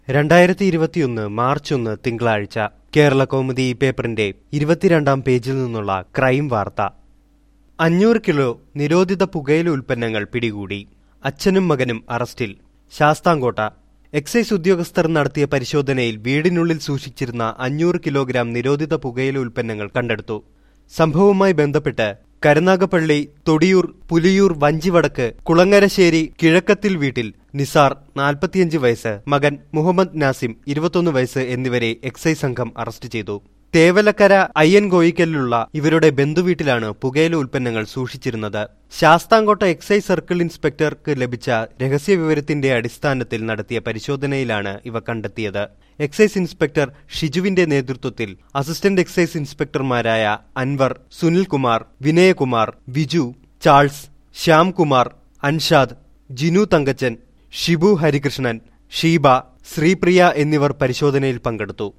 രണ്ടായിരത്തി ഇരുപത്തിയൊന്ന് മാർച്ച് ഒന്ന് തിങ്കളാഴ്ച കേരള കൗമുദി ഈ പേപ്പറിന്റെ ഇരുപത്തിരണ്ടാം പേജിൽ നിന്നുള്ള ക്രൈം വാർത്ത അഞ്ഞൂറ് കിലോ നിരോധിത പുകയില ഉൽപ്പന്നങ്ങൾ പിടികൂടി അച്ഛനും മകനും അറസ്റ്റിൽ ശാസ്താംകോട്ട എക്സൈസ് ഉദ്യോഗസ്ഥർ നടത്തിയ പരിശോധനയിൽ വീടിനുള്ളിൽ സൂക്ഷിച്ചിരുന്ന അഞ്ഞൂറ് കിലോഗ്രാം നിരോധിത പുകയില ഉൽപ്പന്നങ്ങൾ കണ്ടെടുത്തു സംഭവവുമായി ബന്ധപ്പെട്ട് കരുനാഗപ്പള്ളി തൊടിയൂർ പുലിയൂർ വഞ്ചിവടക്ക് കുളങ്ങരശ്ശേരി കിഴക്കത്തിൽ വീട്ടിൽ നിസാർ നാൽപ്പത്തിയഞ്ച് വയസ്സ് മകൻ മുഹമ്മദ് നാസിം ഇരുപത്തൊന്ന് വയസ്സ് എന്നിവരെ എക്സൈസ് സംഘം അറസ്റ്റ് ചെയ്തു തേവലക്കര അയ്യൻ കോയിക്കലിലുള്ള ഇവരുടെ ബന്ധുവീട്ടിലാണ് പുകയില ഉൽപ്പന്നങ്ങൾ സൂക്ഷിച്ചിരുന്നത് ശാസ്താംകോട്ട എക്സൈസ് സർക്കിൾ ഇൻസ്പെക്ടർക്ക് ലഭിച്ച രഹസ്യവിവരത്തിന്റെ അടിസ്ഥാനത്തിൽ നടത്തിയ പരിശോധനയിലാണ് ഇവ കണ്ടെത്തിയത് എക്സൈസ് ഇൻസ്പെക്ടർ ഷിജുവിന്റെ നേതൃത്വത്തിൽ അസിസ്റ്റന്റ് എക്സൈസ് ഇൻസ്പെക്ടർമാരായ അൻവർ സുനിൽകുമാർ വിനയകുമാർ വിജു ചാൾസ് ശ്യാംകുമാർ അൻഷാദ് ജിനു തങ്കച്ചൻ ഷിബു ഹരികൃഷ്ണൻ ഷീബ ശ്രീപ്രിയ എന്നിവർ പരിശോധനയിൽ പങ്കെടുത്തു